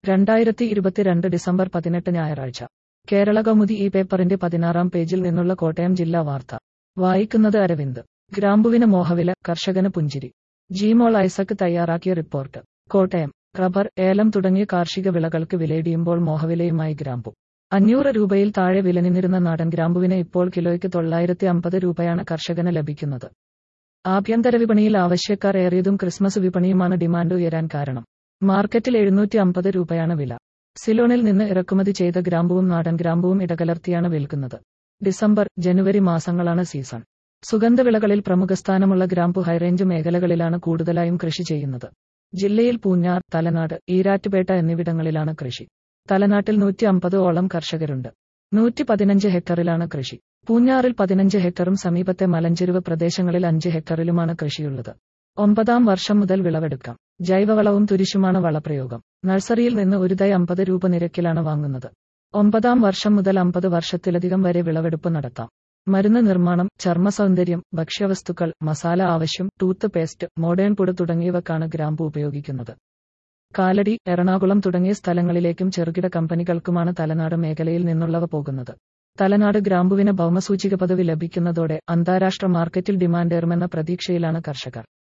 രണ്ടായിരത്തി ഇരുപത്തിരണ്ട് ഡിസംബർ പതിനെട്ട് ഞായറാഴ്ച കേരള കൗമുദി ഈ പേപ്പറിന്റെ പതിനാറാം പേജിൽ നിന്നുള്ള കോട്ടയം ജില്ലാ വാർത്ത വായിക്കുന്നത് അരവിന്ദ് ഗ്രാമ്പുവിന് മോഹവില കർഷകന് പുഞ്ചിരി ജിമോൾ ഐസക് തയ്യാറാക്കിയ റിപ്പോർട്ട് കോട്ടയം റബ്ബർ ഏലം തുടങ്ങിയ കാർഷിക വിളകൾക്ക് വിലയിടിയുമ്പോൾ മോഹവിലയുമായി ഗ്രാമ്പു അഞ്ഞൂറ് രൂപയിൽ താഴെ വില നിന്നിരുന്ന നാടൻ ഗ്രാമ്പുവിന് ഇപ്പോൾ കിലോയ്ക്ക് തൊള്ളായിരത്തി അമ്പത് രൂപയാണ് കർഷകന് ലഭിക്കുന്നത് ആഭ്യന്തര വിപണിയിൽ ആവശ്യക്കാർ ഏറിയതും ക്രിസ്മസ് വിപണിയുമാണ് ഡിമാൻഡ് ഉയരാൻ കാരണം മാർക്കറ്റിൽ എഴുന്നൂറ്റി അമ്പത് രൂപയാണ് വില സിലോണിൽ നിന്ന് ഇറക്കുമതി ചെയ്ത ഗ്രാമ്പുവും നാടൻ ഗ്രാമ്പുവും ഇടകലർത്തിയാണ് വിൽക്കുന്നത് ഡിസംബർ ജനുവരി മാസങ്ങളാണ് സീസൺ സുഗന്ധവിളകളിൽ പ്രമുഖ സ്ഥാനമുള്ള ഗ്രാമ്പു ഹൈറേഞ്ച് മേഖലകളിലാണ് കൂടുതലായും കൃഷി ചെയ്യുന്നത് ജില്ലയിൽ പൂഞ്ഞാർ തലനാട് ഈരാറ്റുപേട്ട എന്നിവിടങ്ങളിലാണ് കൃഷി തലനാട്ടിൽ നൂറ്റി അമ്പത് ഓളം കർഷകരുണ്ട് നൂറ്റി പതിനഞ്ച് ഹെക്ടറിലാണ് കൃഷി പൂഞ്ഞാറിൽ പതിനഞ്ച് ഹെക്ടറും സമീപത്തെ മലഞ്ചെരുവ് പ്രദേശങ്ങളിൽ അഞ്ച് ഹെക്ടറിലുമാണ് കൃഷിയുള്ളത് ഒമ്പതാം വർഷം മുതൽ വിളവെടുക്കാം ജൈവവളവും തുരിശുമാണ് വളപ്രയോഗം നഴ്സറിയിൽ നിന്ന് ഒരു തൈ അമ്പത് രൂപ നിരക്കിലാണ് വാങ്ങുന്നത് ഒമ്പതാം വർഷം മുതൽ അമ്പത് വർഷത്തിലധികം വരെ വിളവെടുപ്പ് നടത്താം മരുന്ന് നിർമ്മാണം ചർമ്മ സൗന്ദര്യം ഭക്ഷ്യവസ്തുക്കൾ മസാല ആവശ്യം ടൂത്ത് പേസ്റ്റ് മോഡേൺ പുട തുടങ്ങിയവക്കാണ് ഗ്രാമ്പു ഉപയോഗിക്കുന്നത് കാലടി എറണാകുളം തുടങ്ങിയ സ്ഥലങ്ങളിലേക്കും ചെറുകിട കമ്പനികൾക്കുമാണ് തലനാട് മേഖലയിൽ നിന്നുള്ളവ പോകുന്നത് തലനാട് ഗ്രാമ്പുവിന് ഭൗമസൂചിക പദവി ലഭിക്കുന്നതോടെ അന്താരാഷ്ട്ര മാർക്കറ്റിൽ ഡിമാൻഡേറുമെന്ന പ്രതീക്ഷയിലാണ് കർഷകർ